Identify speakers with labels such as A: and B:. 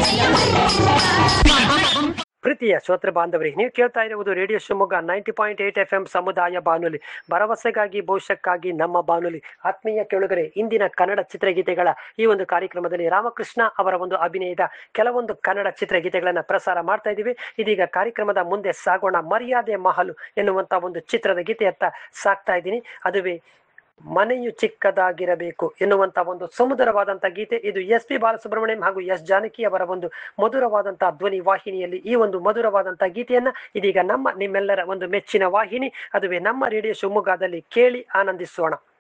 A: ಪ್ರೀತಿಯ ಶ್ರೋತೃ ಬಾಂಧವರಿಗೆ ನೀವು ಕೇಳ್ತಾ ಇರುವುದು radio Shivamogga ninety point eight F M ಸಮುದಾಯ ಬಾನುಲಿ ಭರವಸೆಗಾಗಿ ಭವಿಷ್ಯಕ್ಕಾಗಿ ನಮ್ಮ ಬಾನುಲಿ ಆತ್ಮೀಯ ಕೇಳುಗರೆ ಇಂದಿನ ಕನ್ನಡ ಚಿತ್ರಗೀತೆಗಳ ಈ ಒಂದು ಕಾರ್ಯಕ್ರಮದಲ್ಲಿ ರಾಮಕೃಷ್ಣ ಅವರ ಒಂದು ಅಭಿನಯದ ಕೆಲವೊಂದು ಕನ್ನಡ ಚಿತ್ರಗೀತೆಗಳನ್ನ ಪ್ರಸಾರ ಮಾಡ್ತಾ ಇದ್ದೀವಿ ಇದೀಗ ಕಾರ್ಯಕ್ರಮದ ಮುಂದೆ ಸಾಗೋಣ ಮರ್ಯಾದೆ ಮಹಲು ಎನ್ನುವಂತ ಒಂದು ಚಿತ್ರದ ಗೀತೆಯತ್ತ ಸಾಕ್ತಾ ಇದ್ದೀನಿ ಅದುವೇ ಮನೆಯು ಚಿಕ್ಕದಾಗಿರಬೇಕು ಎನ್ನುವಂತ ಒಂದು ಸುಮಧುರವಾದಂತ ಗೀತೆ ಇದು ಎಸ್ ಪಿ ಬಾಲಸುಬ್ರಹ್ಮಣ್ಯಂ ಹಾಗೂ ಎಸ್ ಜಾನಕಿ ಅವರ ಒಂದು ಮಧುರವಾದಂತಹ ಧ್ವನಿ ವಾಹಿನಿಯಲ್ಲಿ ಈ ಒಂದು ಮಧುರವಾದಂತಹ ಗೀತೆಯನ್ನ ಇದೀಗ ನಮ್ಮ ನಿಮ್ಮೆಲ್ಲರ ಒಂದು ಮೆಚ್ಚಿನ ವಾಹಿನಿ ಅದುವೇ ನಮ್ಮ ರೇಡಿಯೋ ಶಿವಮೊಗ್ಗದಲ್ಲಿ ಕೇಳಿ ಆನಂದಿಸೋಣ